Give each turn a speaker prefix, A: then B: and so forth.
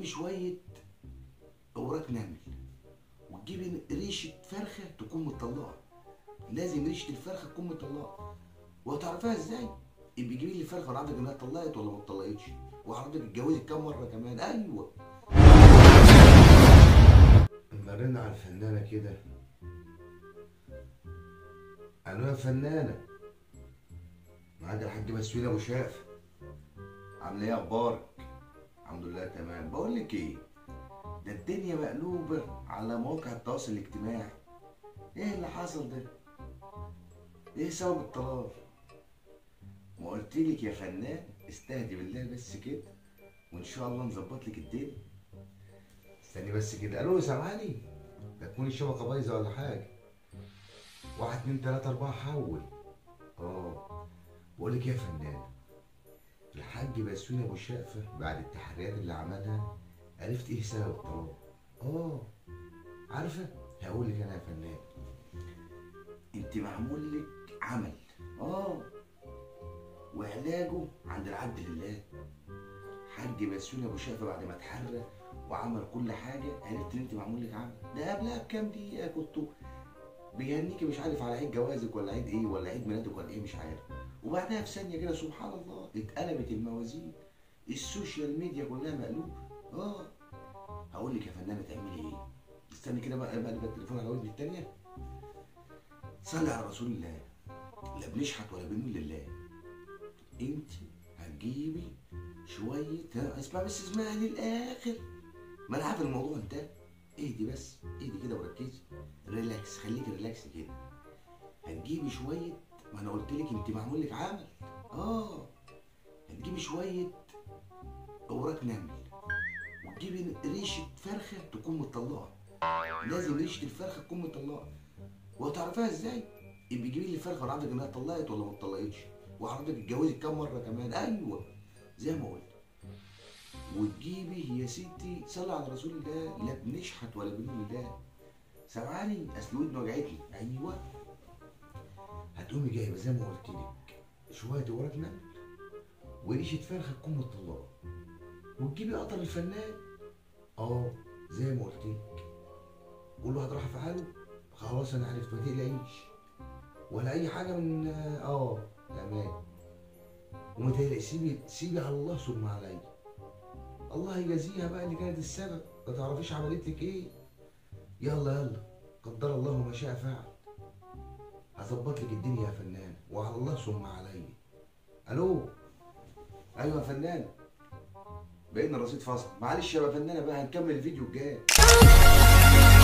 A: هتجيبي شويه اوراق نمل وتجيبي ريشه فرخه تكون مطلقه لازم ريشه الفرخه تكون مطلقه وهتعرفيها ازاي؟ يبقى جيبي لي فرخه وانا عارفك انها اتطلقت ولا ما اتطلقتش وعرفتك اتجوزت كام مره كمان ايوه مرينا على الفنانه كده الو يا فنانه معاك الحاج مسؤول ابو شاف عامله ايه اخبارك الحمد لله تمام بقول لك ايه ده الدنيا مقلوبه على مواقع التواصل الاجتماعي ايه اللي حصل ده ايه سبب الطلاق ما قلت لك يا فنان استهدي بالله بس كده وان شاء الله نظبط لك الدنيا استني بس كده الو سامعني ده تكون الشبكه بايظه ولا حاجه واحد اتنين تلاته اربعه حول اه بقول لك إيه يا فنان الحاج بسوين ابو شقفه بعد التحريات اللي عملها عرفت ايه سبب الطلاق اه عارفه هقول لك انا يا فنان انت معمول لك عمل اه وعلاجه عند العبد لله حاج بسيون ابو شقفه بعد ما اتحرى وعمل كل حاجه عرفت ان انت معمول لك عمل ده قبلها بكام دقيقه كنتوا بيهنيكي مش عارف على عيد جوازك ولا عيد ايه ولا عيد ميلادك ولا ايه مش عارف وبعدها في ثانيه كده سبحان الله اتقلبت الموازين السوشيال ميديا كلها مقلوبه اه هقول لك يا فنانه تعملي ايه استني كده بقى بقى التليفون على ودني التانيه صلي على رسول الله لا بنشحت ولا بنقول لله انت هتجيبي شويه ها، اسمع بس اسمعي للاخر ما انا عارف الموضوع انتهى اهدي بس اهدي كده وركزي ريلاكس خليكي ريلاكس كده هتجيبي شويه ما انا قلت لك انت معمول لك عمل اه هتجيبي شويه اوراق نمل وتجيبي ريشه فرخه تكون مطلقه لازم ريشه الفرخه تكون مطلقه وهتعرفيها ازاي؟ يبقى جيبي لي فرخه وانا عارفك انها اتطلقت ولا ما اتطلقتش وعارفك اتجوزت كام مره كمان ايوه زي ما قلت وتجيبي يا ستي صلي على رسول الله لا بنشحت ولا بنقول الله سامعاني اصل ودني وجعتني ايوه هتقومي جايبه زي ما قلت لك شويه اوراق نمل وريشه فرخه تكون مطلقه وتجيبي قطر الفنان اه زي ما قلت لك كل واحد راح في حاله خلاص انا عرفت ما تقلقيش ولا اي حاجه من اه تمام وما تقلقي سيبي سيبي على الله ثم عليا الله يجازيها بقى اللي كانت السبب ما تعرفيش عملت لك ايه يلا يلا قدر الله ما شاء فعل هظبط لك الدنيا يا فنان وعلى الله ثم عليا الو ايوه يا فنان بقينا الرصيد فصل معلش يا فنانه بقى هنكمل الفيديو الجاي